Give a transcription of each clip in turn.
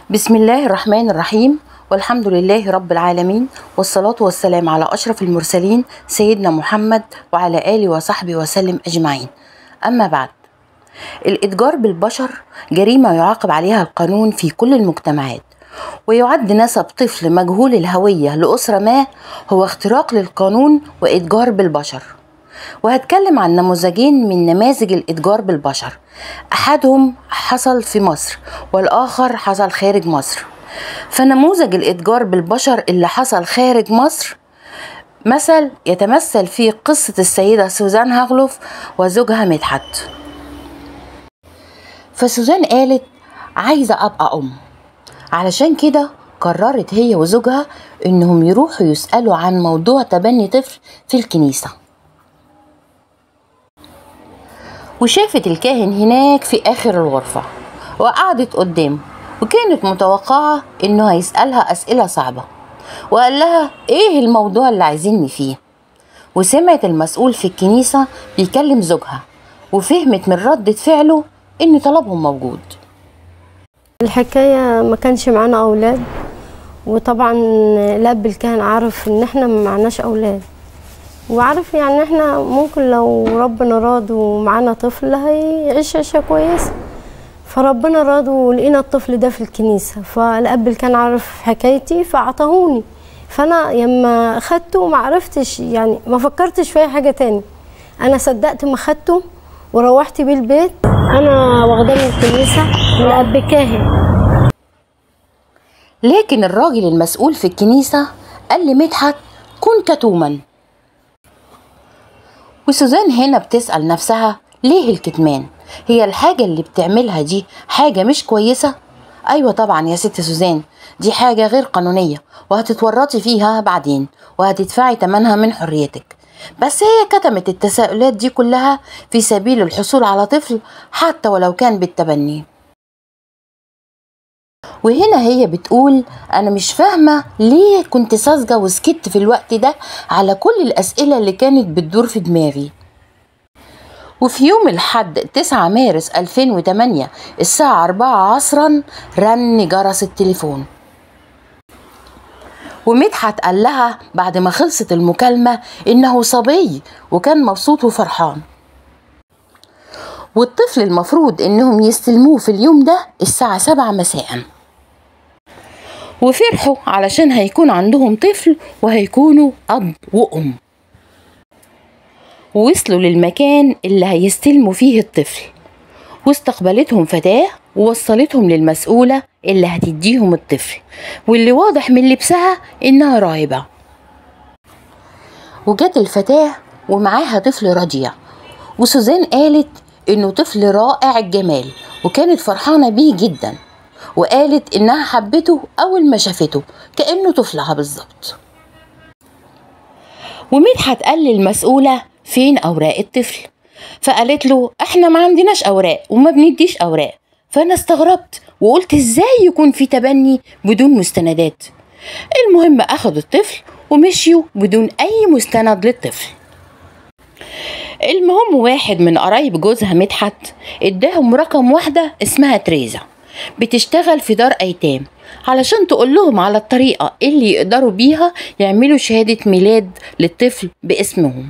بسم الله الرحمن الرحيم والحمد لله رب العالمين والصلاة والسلام على أشرف المرسلين سيدنا محمد وعلى آله وصحبه وسلم أجمعين أما بعد الإتجار بالبشر جريمة يعاقب عليها القانون في كل المجتمعات ويعد نسب طفل مجهول الهوية لأسرة ما هو اختراق للقانون وإتجار بالبشر وهتكلم عن نموذجين من نماذج الإتجار بالبشر أحدهم حصل في مصر والآخر حصل خارج مصر فنموذج الإتجار بالبشر اللي حصل خارج مصر مثل يتمثل في قصة السيدة سوزان هغلوف وزوجها مدحت فسوزان قالت عايزة أبقى أم علشان كده قررت هي وزوجها إنهم يروحوا يسألوا عن موضوع تبني طفل في الكنيسة وشافت الكاهن هناك في آخر الغرفة وقعدت قدامه وكانت متوقعة إنه هيسألها أسئلة صعبة وقال لها إيه الموضوع اللي عايزيني فيه وسمعت المسؤول في الكنيسة بيكلم زوجها وفهمت من ردة فعله إن طلبهم موجود الحكاية ما كانش معانا أولاد وطبعا الأب الكاهن عارف إن إحنا ما معناش أولاد وعارف يعني إحنا ممكن لو ربنا راد ومعانا طفل هيعيش عيشة كويسة فربنا راد ولقينا الطفل ده في الكنيسة فالأب اللي كان عارف حكايتي فعطاهوني فأنا لما خدته ما عرفتش يعني ما فكرتش في أي حاجة تاني أنا صدقت ما خدته وروحت بيه البيت أنا واخداه من الكنيسة من أب كاهن لكن الراجل المسؤول في الكنيسة قال لمدحت كن كتوما وسوزان هنا بتسأل نفسها ليه الكتمان هي الحاجة اللي بتعملها دي حاجة مش كويسة أيوة طبعا يا ست سوزان دي حاجة غير قانونية وهتتورطي فيها بعدين وهتدفعي تمنها من حريتك بس هي كتمت التساؤلات دي كلها في سبيل الحصول على طفل حتى ولو كان بالتبني وهنا هي بتقول أنا مش فاهمة ليه كنت ساذجة وسكت في الوقت ده على كل الأسئلة اللي كانت بتدور في دماغي وفي يوم الحد 9 مارس 2008 الساعة 4 عصرا رن جرس التليفون ومدحت قال لها بعد ما خلصت المكالمة إنه صبي وكان مبسوط وفرحان والطفل المفروض إنهم يستلموه في اليوم ده الساعة 7 مساء وفرحوا علشان هيكون عندهم طفل وهيكونوا أب وأم ووصلوا للمكان اللي هيستلموا فيه الطفل واستقبلتهم فتاة ووصلتهم للمسؤولة اللي هتديهم الطفل واللي واضح من لبسها إنها راهبة وجت الفتاة ومعاها طفل رضيع وسوزان قالت إنه طفل رائع الجمال وكانت فرحانة بيه جدا وقالت إنها حبته أول ما شافته كأنه طفلها بالظبط ومدحت قال للمسؤولة فين أوراق الطفل فقالت له احنا ما عندناش أوراق وما بنديش أوراق فأنا استغربت وقلت ازاي يكون في تبني بدون مستندات المهم أخدوا الطفل ومشيوا بدون أي مستند للطفل المهم واحد من قرايب جوزها مدحت اداهم رقم واحدة اسمها تريزا بتشتغل في دار أيتام علشان تقول لهم على الطريقة اللي يقدروا بيها يعملوا شهادة ميلاد للطفل باسمهم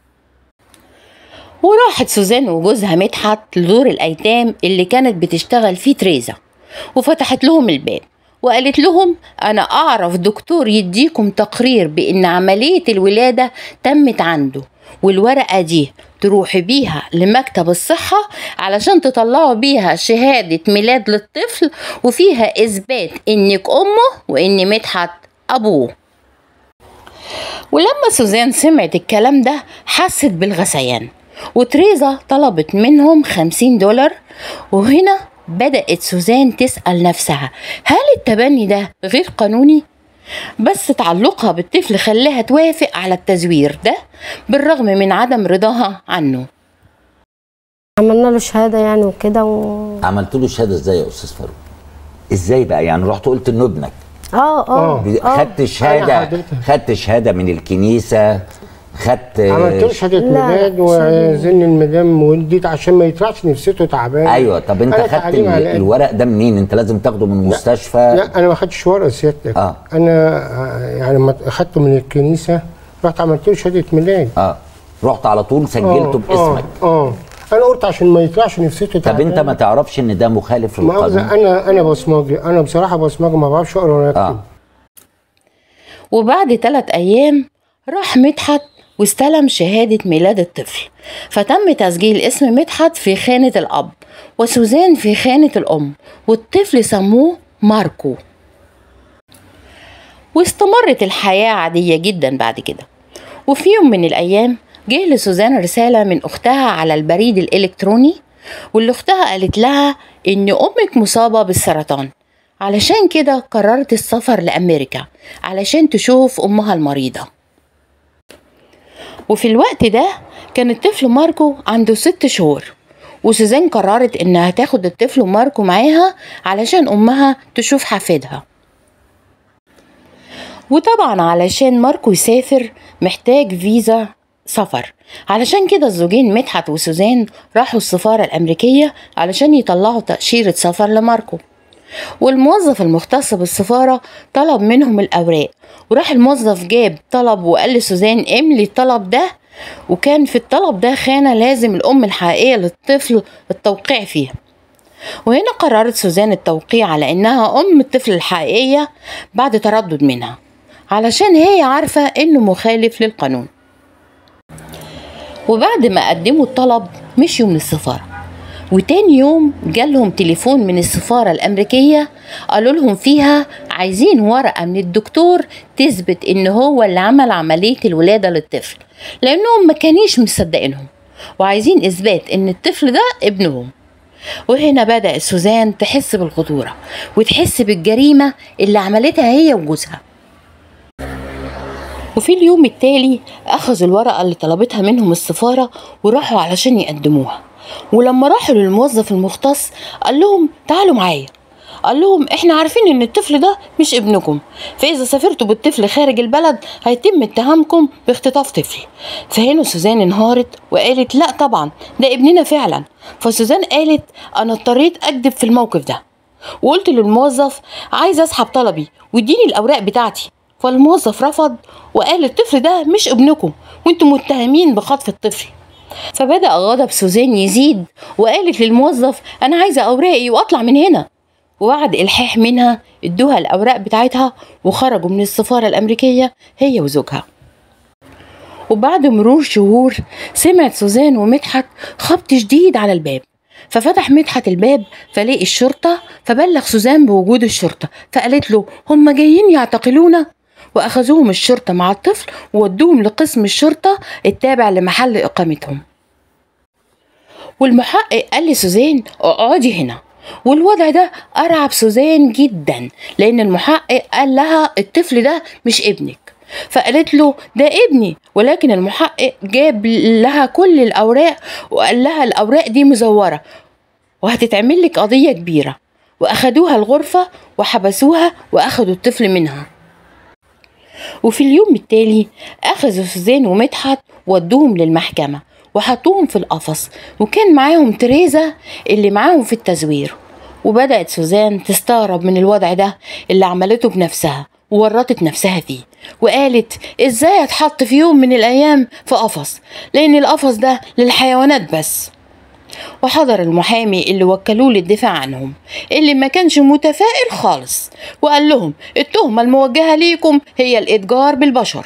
وراحت سوزان وجوزها مدحت لدور الأيتام اللي كانت بتشتغل فيه تريزا وفتحت لهم الباب وقالت لهم أنا أعرف دكتور يديكم تقرير بإن عملية الولادة تمت عنده والورقة دي تروحي بيها لمكتب الصحة علشان تطلعوا بيها شهادة ميلاد للطفل وفيها إثبات إنك أمه وإن مدحت أبوه ولما سوزان سمعت الكلام ده حست بالغثيان وتريزا طلبت منهم خمسين دولار وهنا بدأت سوزان تسأل نفسها هل التبني ده غير قانوني؟ بس تعلقها بالطفل خلاها توافق على التزوير ده بالرغم من عدم رضاها عنه عملنا له شهادة يعني وكده و... عملت له شهاده ازاي يا استاذ فاروق؟ ازاي بقى يعني رحت قلت انه ابنك اه اه دي- آه. خدت شهاده حضرتك. خدت شهاده من الكنيسه خدت عملت له شهاده لا، لا، ميلاد وزن المدام ولدت عشان ما يطلعش نفسيته تعبان ايوه طب انت أنا خدت تعليم ال- على قد. الورق ده منين انت لازم تاخده من المستشفى لا انا ما خدتش ورقه سيادتك آه. انا آه، يعني ما اخدته من الكنيسه رحت عملت له شهاده ميلاد اه رحت على طول سجلته باسمك اه, آه. انا قلت عشان ما يطلعش نفسيته طب تعبان انت ما تعرفش ان ده مخالف مؤاخذة للقانون انا انا بصمجي انا بصراحه بصمجي ما بعرفش اقرا ولا اكتب اه وبعد ثلاث أيام راح مدحت واستلم شهادة ميلاد الطفل فتم تسجيل اسم مدحت في خانة الأب وسوزان في خانة الأم والطفل سموه ماركو واستمرت الحياة عادية جدا بعد كده وفي يوم من الأيام جه لسوزان رسالة من أختها على البريد الإلكتروني واللي أختها قالت لها إن أمك مصابة بالسرطان علشان كده قررت السفر لأمريكا علشان تشوف أمها المريضة وفي الوقت ده كان الطفل ماركو عنده ست شهور وسوزان قررت إنها تاخد الطفل ماركو معاها علشان أمها تشوف حفيدها وطبعا علشان ماركو يسافر محتاج فيزا سفر علشان كده الزوجين مدحت وسوزان راحوا السفارة الأمريكية علشان يطلعوا تأشيرة سفر لماركو والموظف المختص بالسفارة طلب منهم الأوراق وراح الموظف جاب طلب وقال لسوزان املي الطلب ده وكان في الطلب ده خانة لازم الأم الحقيقية للطفل التوقيع فيها وهنا قررت سوزان التوقيع على إنها أم الطفل الحقيقية بعد تردد منها علشان هي عارفة إنه مخالف للقانون وبعد ما قدموا الطلب مشيوا من السفارة وتاني يوم جالهم تليفون من السفارة الأمريكية قالوا لهم فيها عايزين ورقة من الدكتور تثبت إن هو اللي عمل عملية الولادة للطفل لأنهم ما كانيش مصدقينهم وعايزين إثبات إن الطفل ده ابنهم وهنا بدأت سوزان تحس بالخطورة وتحس بالجريمة اللي عملتها هي وجوزها وفي اليوم التالي أخذوا الورقة اللي طلبتها منهم السفارة وراحوا علشان يقدموها ولما راحوا للموظف المختص قال لهم تعالوا معايا قال لهم احنا عارفين ان الطفل ده مش ابنكم فاذا سافرتوا بالطفل خارج البلد هيتم اتهامكم باختطاف طفل فهنا سوزان انهارت وقالت لا طبعا ده ابننا فعلا فسوزان قالت انا اضطريت اكذب في الموقف ده وقلت للموظف عايز اسحب طلبي واديني الاوراق بتاعتي فالموظف رفض وقال الطفل ده مش ابنكم وانتم متهمين بخطف الطفل فبدأ غضب سوزان يزيد وقالت للموظف أنا عايزة أوراقي وأطلع من هنا وبعد إلحاح منها ادوها الأوراق بتاعتها وخرجوا من السفارة الأمريكية هي وزوجها وبعد مرور شهور سمعت سوزان ومدحت خبط شديد على الباب ففتح مدحت الباب فلاقي الشرطة فبلغ سوزان بوجود الشرطة فقالت له هم جايين يعتقلونا وأخذوهم الشرطة مع الطفل وودوهم لقسم الشرطة التابع لمحل إقامتهم والمحقق قال لسوزان اقعدي هنا والوضع ده أرعب سوزان جدا لأن المحقق قال لها الطفل ده مش ابنك فقالت له ده ابني ولكن المحقق جاب لها كل الأوراق وقال لها الأوراق دي مزورة وهتتعمل لك قضية كبيرة وأخدوها الغرفة وحبسوها وأخدوا الطفل منها وفي اليوم التالي أخذوا سوزان ومدحت ودوهم للمحكمة وحطوهم في القفص وكان معاهم تريزا اللي معاهم في التزوير وبدأت سوزان تستغرب من الوضع ده اللي عملته بنفسها وورطت نفسها فيه وقالت ازاي اتحط في يوم من الايام في قفص لان القفص ده للحيوانات بس وحضر المحامي اللي وكلوه للدفاع عنهم اللي ما كانش متفائل خالص وقال لهم التهمة الموجهة ليكم هي الإتجار بالبشر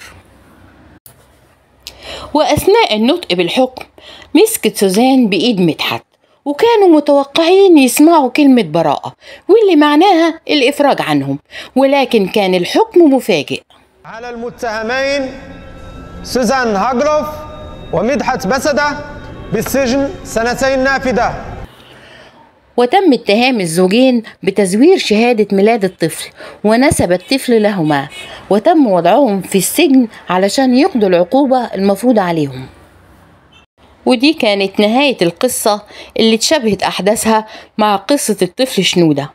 وأثناء النطق بالحكم مسكت سوزان بإيد مدحت وكانوا متوقعين يسمعوا كلمة براءة واللي معناها الإفراج عنهم ولكن كان الحكم مفاجئ على المتهمين سوزان هاجلوف ومدحت بسدة بالسجن سنتين نافذة وتم اتهام الزوجين بتزوير شهادة ميلاد الطفل ونسب الطفل لهما وتم وضعهم في السجن علشان يقضوا العقوبة المفروضة عليهم ودي كانت نهاية القصة اللي اتشبهت أحداثها مع قصة الطفل شنودة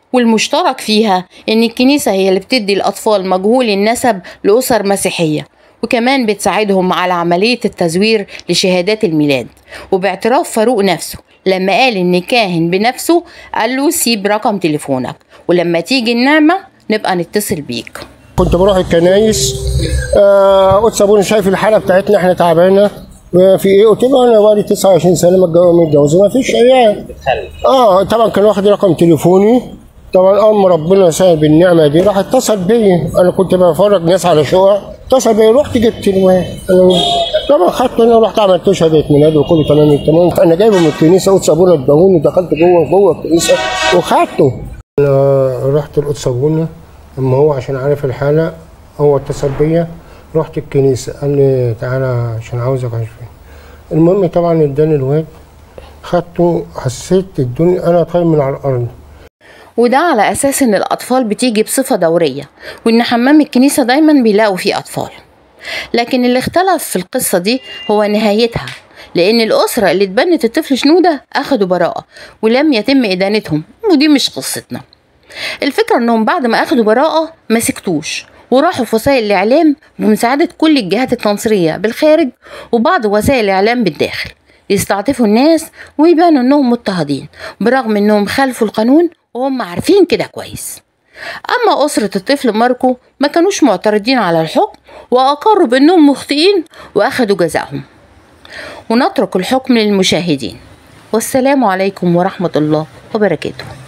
والمشترك فيها إن الكنيسة هي اللي بتدي الأطفال مجهول النسب لأسر مسيحية وكمان بتساعدهم على عملية التزوير لشهادات الميلاد وباعتراف فاروق نفسه لما قال إن كاهن بنفسه قال له سيب رقم تليفونك ولما تيجي النعمة نبقى نتصل بيك كنت بروح الكنايس آه قلت ابونا شايف الحاله بتاعتنا احنا تعبانه آه، في ايه؟ قلت له انا بقالي 29 سنه متجوز متجوز ما فيش عيال اه طبعا كان واخد رقم تليفوني طبعا اول ما ربنا سهل بالنعمه دي راح اتصل بيا انا كنت بفرج ناس على شقق اتصل بيا رحت جبت الواد أنا طبعا خدته انا رحت عملت له شهاده ميلاد وكله تمام التمام انا جايبه من الكنيسه قدس ابونا اداهوني دخلت جوه جوه الكنيسه وخدته انا رحت القدس ابونا اما هو عشان عارف الحاله هو اتصل بيا رحت الكنيسه قال لي تعالى عشان عاوزك عشان المهم طبعا اداني الواد خدته حسيت الدنيا انا طاير من على الارض وده على أساس إن الأطفال بتيجي بصفة دورية وإن حمام الكنيسة دايما بيلاقوا فيه أطفال لكن اللي اختلف في القصة دي هو نهايتها لأن الأسرة اللي اتبنت الطفل شنودة أخدوا براءة ولم يتم إدانتهم ودي مش قصتنا الفكرة إنهم بعد ما أخدوا براءة ما سكتوش وراحوا في وسائل الإعلام بمساعدة كل الجهات التنصيرية بالخارج وبعض وسائل الإعلام بالداخل يستعطفوا الناس ويبانوا إنهم مضطهدين برغم إنهم خالفوا القانون وهم عارفين كده كويس أما أسرة الطفل ماركو ما كانوش معترضين على الحكم وأقروا بأنهم مخطئين وأخدوا جزاءهم ونترك الحكم للمشاهدين والسلام عليكم ورحمة الله وبركاته